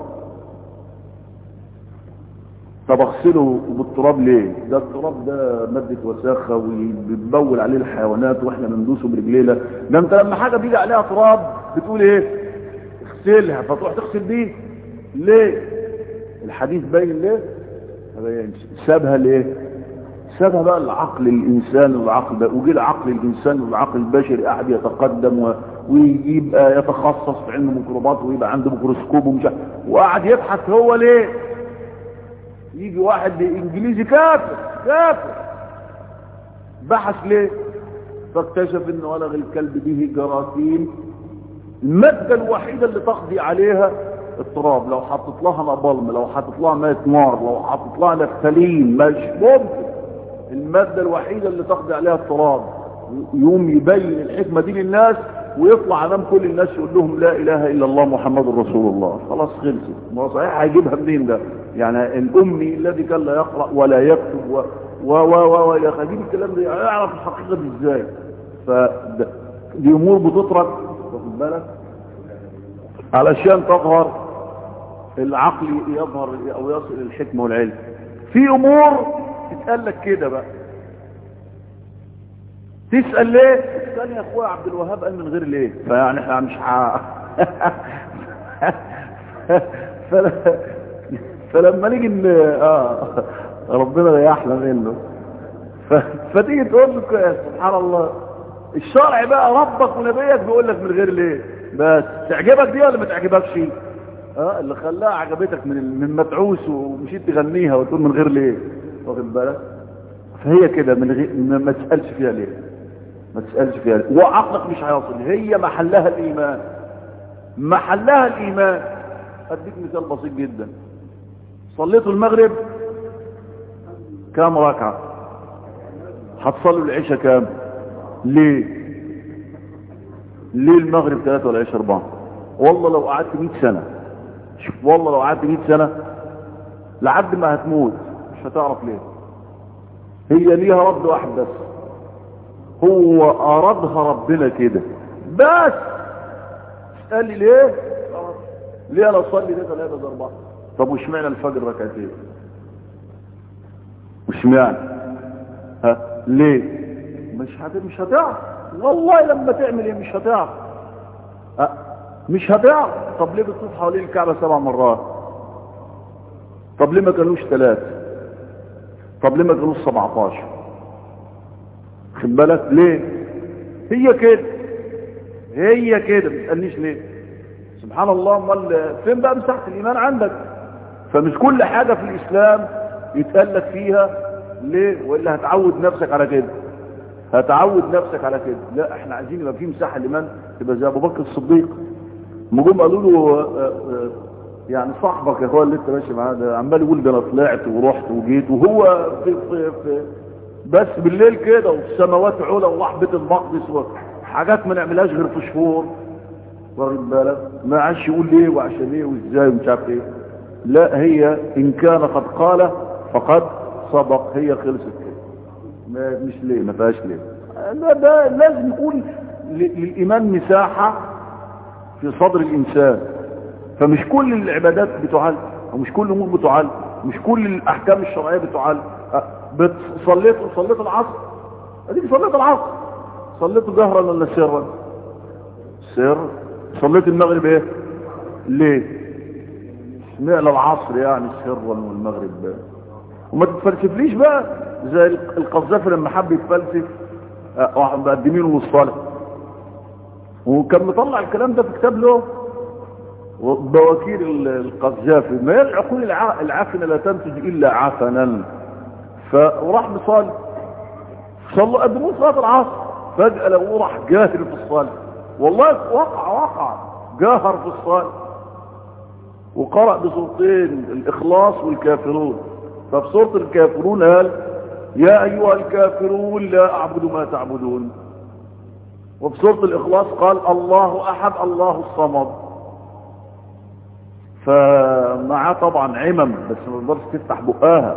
طب اغسله بالتراب ليه ده التراب ده مادة وساخة وبتبول عليه الحيوانات واحنا بندوسه برجلينا ده انت لما حاجة بيجي عليها تراب بتقول ايه اغسلها فتروح تغسل بيه ليه الحديث باين ليه ما بينش سابها ليه سابها بقى العقل الانسان والعقل بقى وجي العقل الانسان والعقل البشري قاعد يتقدم و... ويبقى يتخصص في علم الميكروبات ويبقى عنده ميكروسكوب ومش وقاعد يبحث هو ليه يجي واحد انجليزي كافر كافر بحث ليه فاكتشف ان ولغ الكلب به جراثيم المادة الوحيدة اللي تقضي عليها التراب لو حطيت لها نبلم لو حطيت لها ماء نار لو حطيت لها نفتالين مش ممكن المادة الوحيدة اللي تقضي عليها التراب يوم يبين الحكمة دي للناس ويطلع امام كل الناس يقول لهم لا اله الا الله محمد رسول الله خلاص خلصت ما هو صحيح هيجيبها منين ده يعني الامي الذي كان لا يقرا ولا يكتب و و و و الى اخره هجيب الكلام ده يعرف الحقيقه دي ازاي فدي امور بتترك واخد بالك علشان تظهر العقل يظهر او يصل الحكمه والعلم في امور تتقال لك كده بقى تسأل ليه تسأل يا اخويا عبد الوهاب قال من غير ليه فيعني احنا مش ح... فل... فلما نيجي ن... اه ربنا ريحنا منه ف... فتيجي تقول له يا سبحان الله الشرع بقى ربك ونبيك بيقول لك من غير ليه بس تعجبك دي ولا ما تعجبكش اه اللي خلاها عجبتك من من متعوس ومشيت تغنيها وتقول من غير ليه واخد بالك فهي كده من غير ما تسالش فيها ليه ما تسالش فيها ليه وعقلك مش هيصل هي محلها الايمان محلها الايمان اديك مثال بسيط جدا صليتوا المغرب كام ركعه هتصلوا العشاء كام ليه ليه المغرب ثلاثة ولا عشر أربعة والله لو قعدت 100 سنة شوف والله لو قعدت 100 سنة لحد ما هتموت مش هتعرف ليه هي ليها رد واحد بس هو أرادها ربنا كده بس قال لي ليه ليه انا اصلي ده ثلاثة أربعة طب وش معنى الفجر ركعتين وش معنى ها ليه مش هت... مش هتعرف والله لما تعمل ايه مش هتعرف أه؟ مش هتعرف طب ليه بتطوف حوالين الكعبة سبع مرات طب ليه ما كانوش ثلاثة طب ليه ما كانوش 17 خد بالك ليه هي كده هي كده ما تسالنيش ليه سبحان الله امال فين بقى مساحه الايمان عندك فمش كل حاجه في الاسلام يتقال لك فيها ليه والا هتعود نفسك على كده هتعود نفسك على كده لا احنا عايزين يبقى في مساحه لمن تبقى زي ابو بكر الصديق لما جم قالوا له آه، آه، يعني صاحبك يا اخويا اللي انت ماشي معاه ده عمال يقول ده انا طلعت ورحت وجيت وهو في, في, في بس بالليل كده وفي السماوات علا وراح بيت المقدس وحاجات ما نعملهاش غير في شهور واخد بالك ما عادش يقول ليه وعشان ايه وازاي ومش عارف ايه لا هي ان كان قد قال فقد صدق هي خلصت كده ما مش ليه ما فيهاش ليه ده, ده لازم يكون ل- للايمان مساحه في صدر الانسان فمش كل العبادات بتعل ومش كل الامور بتعل مش كل الاحكام الشرعيه بتعل أه، بت- صليت صليت العصر اديك صليت العصر صليته جهرا ولا سرا سر صليت المغرب ايه ليه اشمعنى العصر يعني سرا والمغرب بقى وما تتفلسفليش بقى زي القذافي لما حب يتفلسف أه، مقدمينه للصلاه وكان مطلع الكلام ده في كتاب له بواكير القذافي ما هي العقول الع- العافنة لا تنتج إلا عفنا فراح بصلي صلوا قدموا صلاة العصر فجأة لقوه راح جاهر في الصلاة والله وقع وقع جاهر في الصلاة وقرأ بصورتين الإخلاص والكافرون ففي سورة الكافرون قال يا أيها الكافرون لا أعبد ما تعبدون وفي سورة الإخلاص قال الله أحد الله الصمد فمعاه طبعا عمم بس ما تقدرش تفتح بقها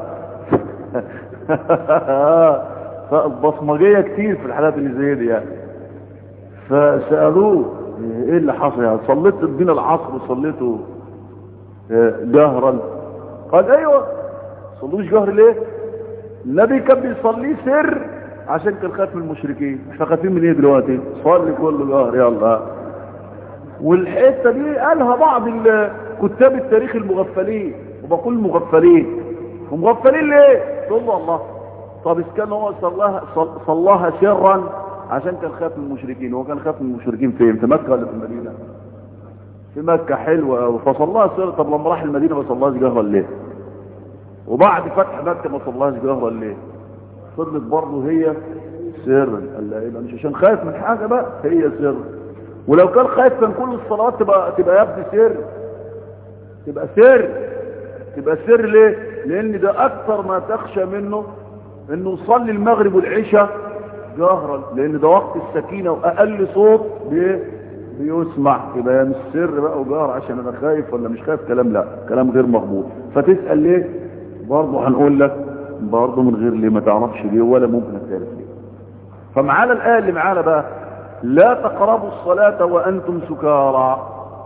فالبصمجية كتير في الحالات اللي زي دي يعني فسألوه ايه اللي حصل يعني صليت بين العصر وصليته آه، جهرا قال ايوه صلوش جهر ليه النبي كان بيصليه سر عشان كان خاف من المشركين احنا خايفين من ايه دلوقتي صلي كله جهر يلا والحته دي قالها بعض ال- كتاب التاريخ المغفلين وبقول مغفلين ومغفلين ليه تقول له الله طب إذا كان هو صلاها صل- صلاها سرا عشان كان خاف من المشركين هو كان خاف من المشركين فين في مكه ولا في المدينه في مكه حلوه أوي. فصلاها سرا طب لما راح المدينه ما صلاهاش جهرا ليه وبعد فتح مكه ما صلاهاش جهرا ليه فضلت برضه هي سرا قال لا يبقى مش عشان خايف من حاجه بقى هي سر ولو كان خايف كان كل الصلوات تبقى تبقى يبدي سر تبقى سر تبقى سر ليه لان ده اكثر ما تخشى منه انه يصلي المغرب والعشاء جهرا لان ده وقت السكينة واقل صوت بيه بيسمع يبقى مش سر بقى وجهر عشان انا خايف ولا مش خايف كلام لا كلام غير مقبول فتسأل ليه برضه هنقول لك برضه من غير ليه ما تعرفش ليه ولا ممكن تعرف ليه فمعانا الآية اللي معانا بقى لا تقربوا الصلاة وأنتم سكارى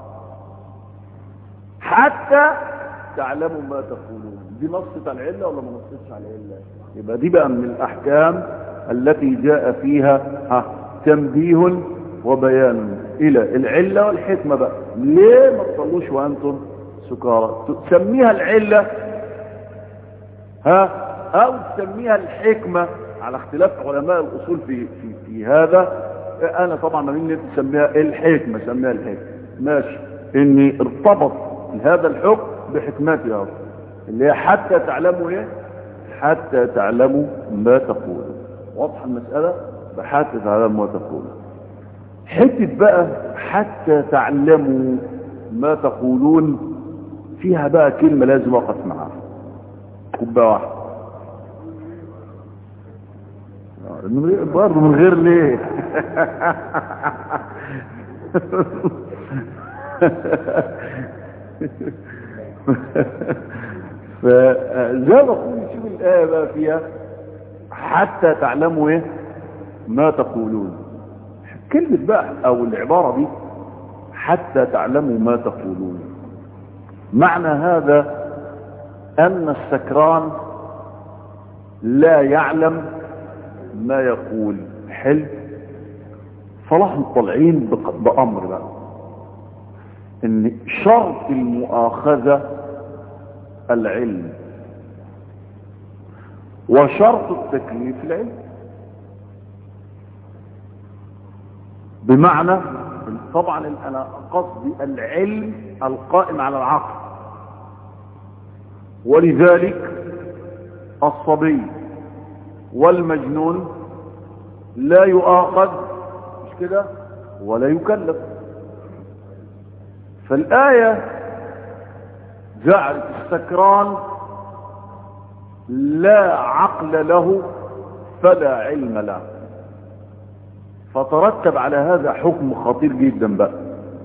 حتى تعلموا ما تقولون دي نصت على العلة ولا ما نصتش على العلة يبقى دي بقى من الأحكام التي جاء فيها ها تنبيه وبيان إلى العلة والحكمة بقى ليه ما تصلوش وأنتم سكارى تسميها العلة ها أو تسميها الحكمة على اختلاف علماء الأصول في, في, في هذا أنا طبعا ما مني تسميها الحكمة سميها الحكمة ماشي إني ارتبط هذا الحكم بحكمتها اللي هي حتى تعلموا ايه حتى تعلموا ما تقولون واضحه المسألة بحتى تعلموا ما تقولون حتة بقى حتى تعلموا ما تقولون فيها بقى كلمة لازم اقف معاها كوبايه واحدة برضه من غير ليه فزي ما اقول شوف الآية بقى فيها حتى تعلموا ايه ما تقولون كلمة بقى او العبارة دي حتى تعلموا ما تقولون معنى هذا ان السكران لا يعلم ما يقول حلو فراحوا طالعين بامر بقى ان شرط المؤاخذة العلم وشرط التكليف العلم بمعنى طبعا انا قصدي العلم القائم على العقل ولذلك الصبي والمجنون لا يؤاخذ مش كده ولا يكلف فالآية جعلت السكران لا عقل له فلا علم له فترتب على هذا حكم خطير جدا بقى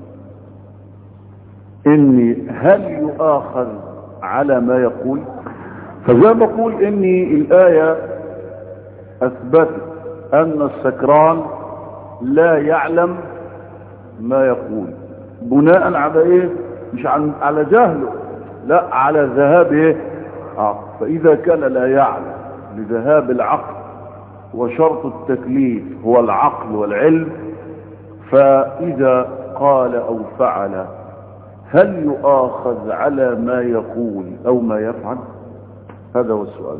اني هل يؤاخذ على ما يقول فزي ما بقول اني الآية اثبتت ان السكران لا يعلم ما يقول بناء على ايه مش عن على جهله لا على ذهاب ايه آه. فاذا كان لا يعلم لذهاب العقل وشرط التكليف هو العقل والعلم فاذا قال او فعل هل يؤاخذ على ما يقول او ما يفعل هذا هو السؤال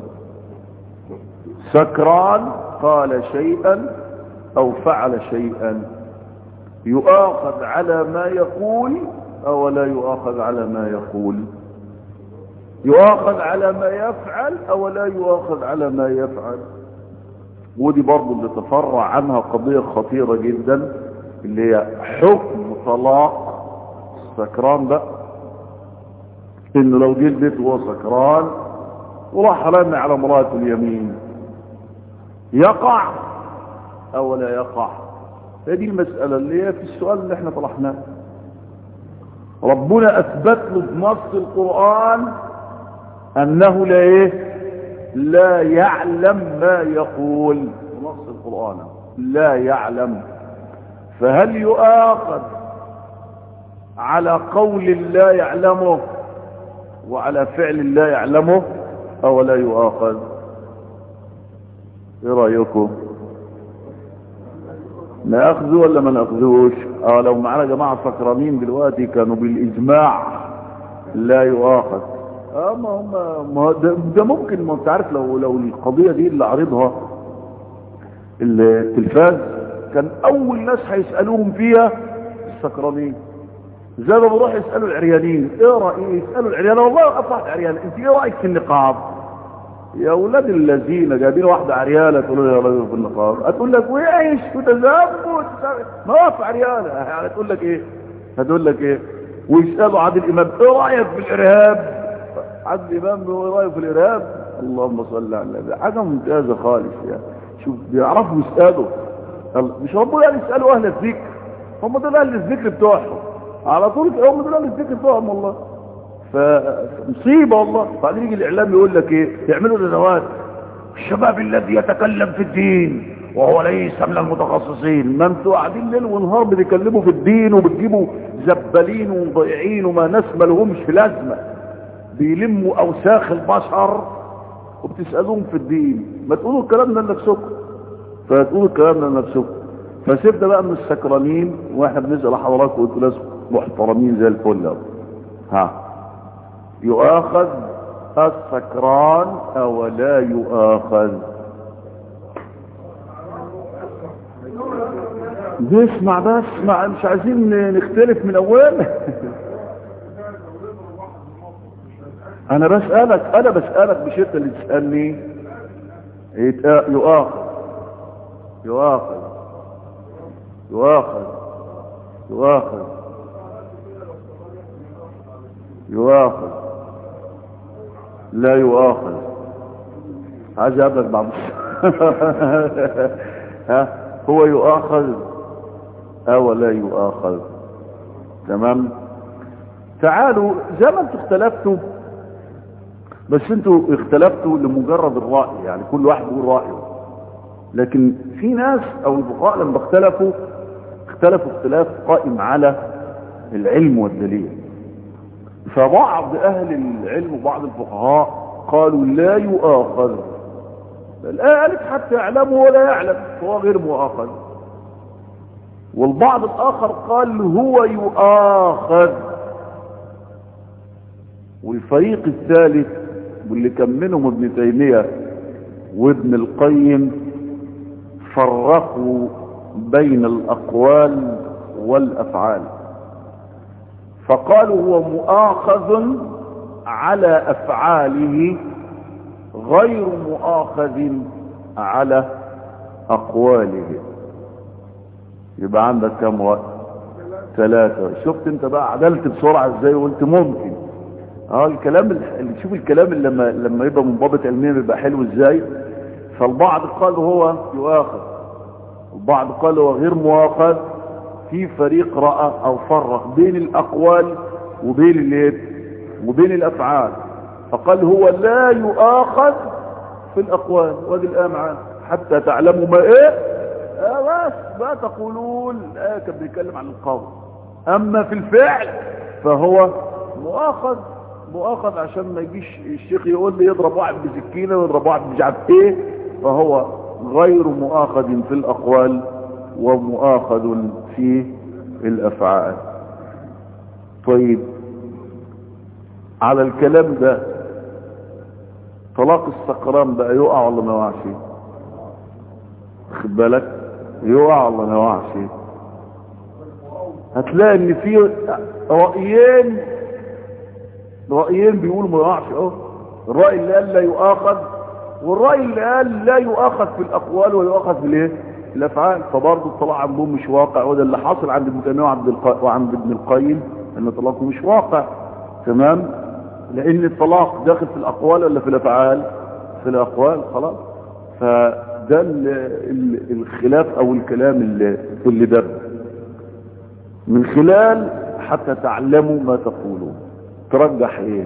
سكران قال شيئا او فعل شيئا يؤاخذ على ما يقول او لا يؤاخذ على ما يقول يؤاخذ على ما يفعل او لا يؤاخذ على ما يفعل ودي برضو اللي تفرع عنها قضية خطيرة جدا اللي هي حكم طلاق السكران ده انه لو جه البيت وهو سكران وراح رمي على امرأة اليمين يقع او لا يقع هذه المسألة اللي هي في السؤال اللي احنا طرحناه ربنا اثبت له بنص القرآن انه لا ايه لا يعلم ما يقول نص القرآن لا يعلم فهل يؤاخذ على قول لا يعلمه وعلى فعل لا يعلمه او لا يؤاخذ ايه رأيكم ناخذه ولا ما ناخذوش اه لو معنا جماعة سكرانين دلوقتي كانوا بالاجماع لا يؤاخذ اه ما هم ما ده, ده ممكن ما انت عارف لو لو القضية دي اللي عرضها التلفاز كان اول ناس هيسألوهم فيها السكرانين زي ما بروح يسألوا العريانين ايه رأيك يسألوا العريان والله اصبحت عريان انت ايه رأيك في النقاب يا اولاد الذين جايبين واحدة عريانة تقولوا لي يا راجل في النقاب هتقول لك ويعيش وتزامن ما واقف عريانة هتقول لك ايه هتقول لك ايه ويسألوا عادل الإمام ايه رأيك في الإرهاب عادل الإمام ايه رأيك في الإرهاب اللهم صل على النبي حاجة ممتازة خالص يعني شوف بيعرفوا يسألوا مش هم يعني يسألوا أهل الذكر هم دول أهل الذكر بتوعهم على طول هم دول أهل الذكر بتوعهم والله فمصيبة والله بعدين يجي الإعلام يقول لك إيه يعملوا ندوات الشباب الذي يتكلم في الدين وهو ليس من المتخصصين ما انتوا قاعدين ليل ونهار بتتكلموا في الدين وبتجيبوا زبالين ومضيعين وما ناس ما لهمش في لازمه بيلموا اوساخ البشر وبتسالوهم في الدين ما تقولوا الكلام ده لنفسكم فتقولوا الكلام ده لنفسكم فسيبنا بقى من السكرانين واحنا بنسال حضراتكم وانتوا ناس محترمين زي الفل ها يؤاخذ السكران او لا يؤاخذ نسمع بس مع مش عايزين نختلف من اول انا بسألك انا بسألك مش انت اللي تسألني يؤاخذ يؤاخذ يؤاخذ يؤاخذ يؤاخذ لا يؤاخذ عايز اقابلك بعض ها هو يؤاخذ او لا يؤاخذ تمام تعالوا زي ما انتوا اختلفتوا بس انتوا اختلفتوا لمجرد الرأي يعني كل واحد يقول رأيه لكن في ناس او الفقهاء لما اختلفوا اختلفوا اختلاف قائم على العلم والدليل فبعض اهل العلم وبعض الفقهاء قالوا لا يؤاخذ الآية قالت حتى يعلموا ولا يعلم فهو غير مؤاخذ والبعض الآخر قال هو يؤاخذ والفريق الثالث واللي كان منهم ابن تيمية وابن القيم فرقوا بين الأقوال والأفعال فقالوا هو مؤاخذ على أفعاله غير مؤاخذ على أقواله يبقى عندك كم وقت ثلاثة شفت انت بقى عدلت بسرعة ازاي وقلت ممكن اه الكلام اللي شوف الكلام اللي لما لما يبقى منضبط علميا بيبقى حلو ازاي فالبعض قال هو يؤاخذ البعض قال هو غير مؤاخذ في فريق رأى او فرق بين الاقوال وبين الايه وبين الافعال فقال هو لا يؤاخذ في الاقوال وادي الآية معانا حتى تعلموا ما ايه آه بس ما تقولون الآية كان بيتكلم عن القول اما في الفعل فهو مؤاخذ مؤاخذ عشان ما يجيش الشيخ يقول لي يضرب واحد بسكينه ويضرب واحد مش عارف ايه فهو غير مؤاخذ في الاقوال ومؤاخذ في الافعال طيب على الكلام ده طلاق السكران بقى يقع ولا ما يقعش خد بالك يقع ولا ما يقعش هتلاقي ان في رايين رايين بيقولوا ما يقعش اه الراي اللي قال لا يؤاخذ والراي اللي قال لا يؤاخذ في الاقوال ويؤاخذ في الايه في الافعال فبرضه الطلاق عندهم مش واقع وده اللي حاصل عند ابن تيميه وعند الق... وعند ابن القيم ان الطلاق مش واقع تمام لان الطلاق داخل في الاقوال ولا في الافعال في الاقوال خلاص فده ال... ال... الخلاف او الكلام اللي, اللي ده من خلال حتى تعلموا ما تقولون ترجح ايه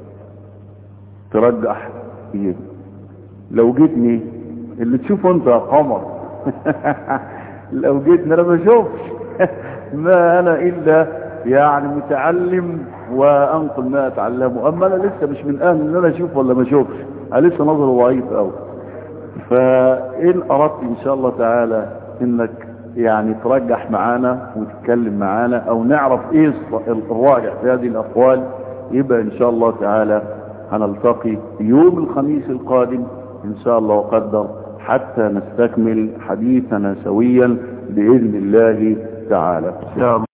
ترجح ايه لو جيتني اللي تشوفه انت يا قمر لو جيتني انا ما اشوفش ما انا الا يعني متعلم وانقل ما اتعلمه اما انا لسه مش من اهل ان انا اشوف ولا ما اشوفش انا لسه نظري ضعيف قوي فان اردت ان شاء الله تعالى انك يعني ترجح معانا وتتكلم معانا او نعرف ايه الراجع في هذه الاقوال يبقى ان شاء الله تعالى هنلتقي يوم الخميس القادم ان شاء الله وقدر حتى نستكمل حديثنا سويا باذن الله تعالى